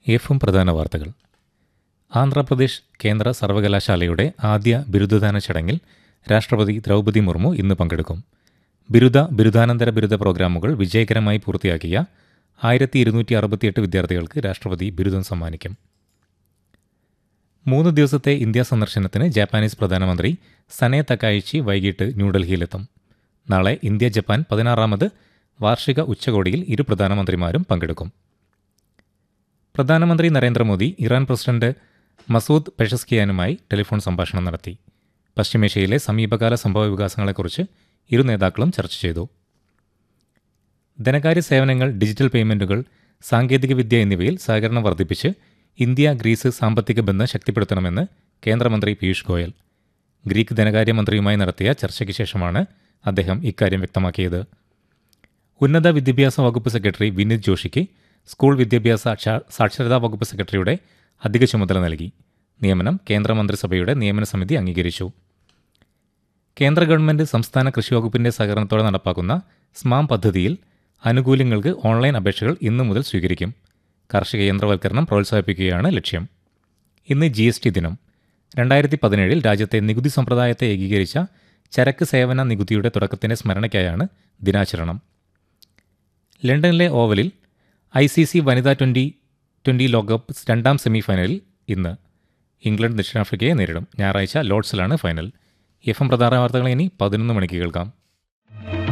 എഫും പ്രധാന വാർത്തകൾ ആന്ധ്രാപ്രദേശ് കേന്ദ്ര സർവകലാശാലയുടെ ആദ്യ ബിരുദദാന ചടങ്ങിൽ രാഷ്ട്രപതി ദ്രൗപദി മുർമു ഇന്ന് പങ്കെടുക്കും ബിരുദ ബിരുദാനന്തര ബിരുദ പ്രോഗ്രാമുകൾ വിജയകരമായി പൂർത്തിയാക്കിയ ആയിരത്തി ഇരുന്നൂറ്റി അറുപത്തിയെട്ട് വിദ്യാർത്ഥികൾക്ക് രാഷ്ട്രപതി ബിരുദം സമ്മാനിക്കും മൂന്ന് ദിവസത്തെ ഇന്ത്യ സന്ദർശനത്തിന് ജാപ്പാനീസ് പ്രധാനമന്ത്രി സനെ തക്കായിച്ചി വൈകിട്ട് ന്യൂഡൽഹിയിലെത്തും നാളെ ഇന്ത്യ ജപ്പാൻ പതിനാറാമത് വാർഷിക ഉച്ചകോടിയിൽ ഇരു പ്രധാനമന്ത്രിമാരും പങ്കെടുക്കും പ്രധാനമന്ത്രി Narendra Modi Iran president Masoud പെഷസ്കിയാനുമായി telephone സംഭാഷണം നടത്തി പശ്ചിമേഷ്യയിലെ സമീപകാല സംഭവ വികാസങ്ങളെക്കുറിച്ച് ഇരു നേതാക്കളും ചർച്ച ചെയ്തു ധനകാര്യ സേവനങ്ങൾ ഡിജിറ്റൽ പേയ്മെന്റുകൾ സാങ്കേതികവിദ്യ എന്നിവയിൽ സഹകരണം വർദ്ധിപ്പിച്ച് ഇന്ത്യ ഗ്രീസ് സാമ്പത്തിക ബന്ധം ശക്തിപ്പെടുത്തണമെന്ന് കേന്ദ്രമന്ത്രി പീയൂഷ് ഗോയൽ ഗ്രീക്ക് ധനകാര്യമന്ത്രിയുമായി നടത്തിയ ചർച്ചയ്ക്ക് ശേഷമാണ് അദ്ദേഹം ഇക്കാര്യം വ്യക്തമാക്കിയത് ഉന്നത വിദ്യാഭ്യാസ വകുപ്പ് സെക്രട്ടറി വിനീത് ജോഷിക്ക് സ്കൂൾ വിദ്യാഭ്യാസ സാക്ഷാ- സാക്ഷരതാ വകുപ്പ് സെക്രട്ടറിയുടെ അധിക ചുമതല നൽകി നിയമനം കേന്ദ്രമന്ത്രിസഭയുടെ നിയമന സമിതി അംഗീകരിച്ചു കേന്ദ്ര ഗവൺമെന്റ് സംസ്ഥാന കൃഷി വകുപ്പിന്റെ സഹകരണത്തോടെ നടപ്പാക്കുന്ന സ്മാം പദ്ധതിയിൽ ആനുകൂല്യങ്ങൾക്ക് ഓൺലൈൻ അപേക്ഷകൾ ഇന്നു മുതൽ സ്വീകരിക്കും കാർഷിക യന്ത്രവൽക്കരണം പ്രോത്സാഹിപ്പിക്കുകയാണ് ലക്ഷ്യം ഇന്ന് ജി എസ് ടി ദിനം രണ്ടായിരത്തി പതിനേഴിൽ രാജ്യത്തെ നികുതി സമ്പ്രദായത്തെ ഏകീകരിച്ച ചരക്ക് സേവന നികുതിയുടെ തുടക്കത്തിന്റെ സ്മരണയ്ക്കായാണ് ദിനാചരണം ലണ്ടനിലെ ഓവലിൽ ഐ സി സി വനിതാ ട്വൻ്റി ട്വൻ്റി ലോകകപ്പ് രണ്ടാം സെമിഫൈനലിൽ ഇന്ന് ഇംഗ്ലണ്ട് ദക്ഷിണാഫ്രിക്കയെ നേരിടും ഞായറാഴ്ച ലോർഡ്സിലാണ് ഫൈനൽ എഫ് എം പ്രധാന വാർത്തകൾ ഇനി പതിനൊന്ന് മണിക്ക് കേൾക്കാം